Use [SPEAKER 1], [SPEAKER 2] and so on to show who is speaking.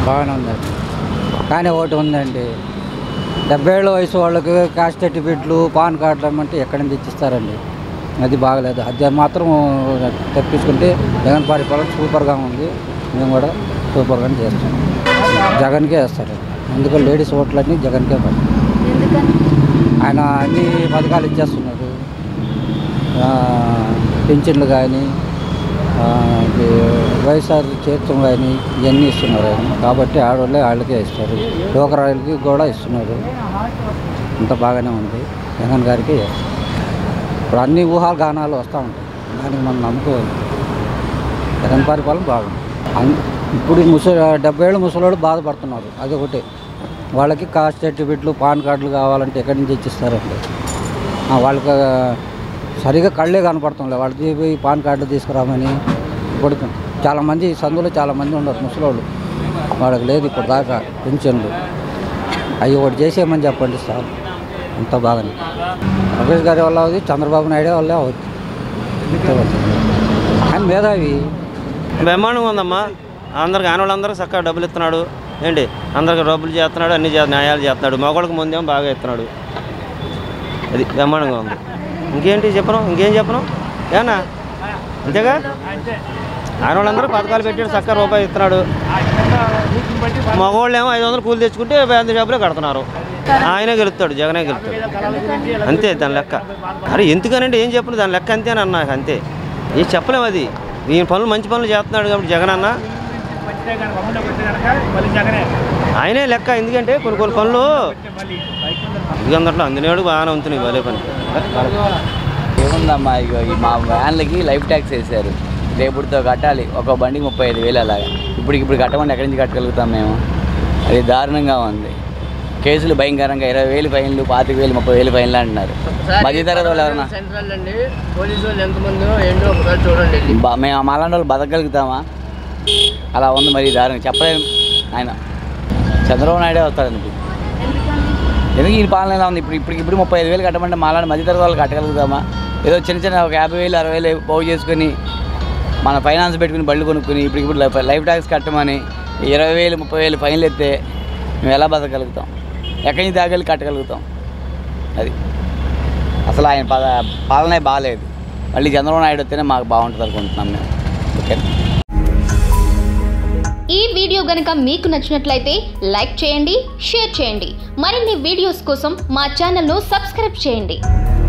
[SPEAKER 1] బాగానే ఉందండి కానీ ఒకటి ఉందండి డెబ్బై ఏళ్ళ వయసు వాళ్ళకి కాస్ట్ సర్టిఫికెట్లు పాన్ కార్డులు అమ్మంటే ఎక్కడి నుంచి ఇచ్చిస్తారండి అది బాగలేదు అది మాత్రం తప్పించుకుంటే జగన్ పరిపాలన సూపర్గా ఉంది మేము కూడా సూపర్గానే చేస్తాం జగన్కే వేస్తారు అందుకని లేడీస్ ఓట్లన్నీ జగన్కే పడతాయి
[SPEAKER 2] ఎందుకని
[SPEAKER 1] ఆయన అన్ని పథకాలు ఇచ్చేస్తున్నారు ఆ, పింఛన్లు కానీ వైఎస్ఆర్ చేర్చం కానీ ఇవన్నీ ఇస్తున్నారు ఆయన కాబట్టి ఆడవాళ్ళే వాళ్ళకే ఇస్తారు డోకరాలకి కూడా ఇస్తున్నారు అంత బాగానే ఉంది జగన్ గారికి వేస్తారు. ఇప్పుడు అన్ని ఊహాగానాలు వస్తూ ఉంటాయి దానికి మనం నమ్ముకోవాలి జగన్ పరిపాలన బాగుంది అన్- ఇప్పుడు ముసలి డెబ్బై ఏళ్ళు ముసలోళ్ళు బాధపడుతున్నారు అది ఒకటి వాళ్ళకి కాస్ట్ సర్టిఫికెట్లు పాన్ కార్డులు కావాలంటే ఎక్కడి నుంచి ఇచ్చిస్తారండి ఆ, వాళ్ళకి ఆ, సరిగా కళ్ళే కనపడుతుండే వాళ్ళకి పోయి పాన్ కార్డు తీసుకురామని ఇప్పుడు చాలామంది సందులో చాలామంది ఉన్నారు ముసలోళ్ళు వాళ్ళకి లేదు ఇప్పుడు దాకా పింఛన్లు అవి ఒకటి చేసేయమని చెప్పండి సార్ అంత బాగానే లోకేష్ గారి వల్ల అవుతుంది చంద్రబాబు నాయుడు వల్లే అవుతుంది ఆయన మేధావి
[SPEAKER 3] బ్రహ్మాండంగా ఉందమ్మా అందరికి ఆనవాళ్ళందరికీ చక్కగా డబ్బులు ఇస్తున్నాడు ఏంటి అందరికి డబ్బులు చేస్తున్నాడు అన్ని చే- న్యాయాలు చేస్తున్నాడు మగవాళ్ళకి ముందేమో బాగా ఇస్తున్నాడు అది బ్రహ్మాండంగా ఉంది ఇంకేంటి చెప్పను ఇంకేం చెప్పను ఏనా అంతేగా ఆనవాళ్ళందరూ పథకాలు పెట్టాడు చక్కగా రూపాయి ఇస్తున్నాడు మగవాళ్ళు ఏమో ఐదు వందలు కూలి తెచ్చుకుంటే వంద డబ్బులే కడుతున్నారు ఆయనే గెలుస్తాడు జగనే గెలుస్తాడు అంతే దాని లెక్క అరే ఎందుకనంటే ఏం చెప్పను దాని లెక్క అంతేనన్నా నాకు అంతే ఏం చెప్పలేము అది ఈయన పనులు మంచి పనులు చేస్తున్నాడు కాబట్టి జగన్ అన్న ఆయనే లెక్క ఎందుకంటే కొన్ని కొన్ని పనులు ఇది అందట్లో అందినాడు బాగానే ఉంటున్నాయి భలే పని
[SPEAKER 4] ఏముందమ్మా ఇగో ఈ మా వ్యాన్లకి లైఫ్ ట్యాక్స్ వేశారు రేపుడుతో కట్టాలి ఒక బండికి ముప్పై ఐదు వేలు అలాగా ఇప్పుడు ఇప్పుడు కట్టమంటే ఎక్కడి నుంచి కట్టగలుగుతాం మేము అది దారుణంగా ఉంది కేసులు భయంకరంగా ఇరవై వేలు ఫైన్లు పాతిక వేలు ముప్పై వేలు ఫైన్లు అంటున్నారు మధ్యతరగతి వాళ్ళు ఎవరన్నా
[SPEAKER 5] సెంట్రల్ అండి పోలీసు వాళ్ళు ఎంతమంది ఏంటో ఒకసారి చూడండి
[SPEAKER 4] బ- మేము మాలాంటి వాళ్ళు బతకగలుగుతామా అలా ఉంది మరి దారుణం చెప్పలేము ఆయన చంద్రబాబు నాయుడే వస్తాడు ఎందుకు ఈ పాలన ఎలా ఉంది ఇప్పుడు ఇప్పుడు ఇప్పుడు ముప్పై ఐదు వేలు కట్టమంటే మాలాంటి మధ్యతరగతి వాళ్ళు కట్టగలుగుతామా ఏదో చిన్న చిన్న ఒక యాభై వేలు అరవై వేలు పోగు చేసుకొని మన ఫైనాన్స్ పెట్టుకుని బళ్ళు కొనుక్కొని ఇప్పుడు ఇప్పుడు లైఫ్ లైఫ్ ట్యాక్స్ కట్టమని ఇరవై వేలు ముప్పై వేలు ఫైన్లు ఎత్తే మేము ఎలా బతకగలుగుతాం ఎక్కడి నుంచి దాకెళ్ళి కట్టగలుగుతాం అది అసలు ఆయన పద పాలనే బాగాలేదు మళ్ళీ చంద్రబాబు నాయుడు వస్తేనే మాకు బాగుంటుంది అనుకుంటున్నాం మేము ఓకే
[SPEAKER 2] ఈ వీడియో గనుక మీకు నచ్చినట్లయితే లైక్ చేయండి షేర్ చేయండి మరిన్ని వీడియోస్ కోసం మా ఛానల్ను సబ్స్క్రైబ్ చేయండి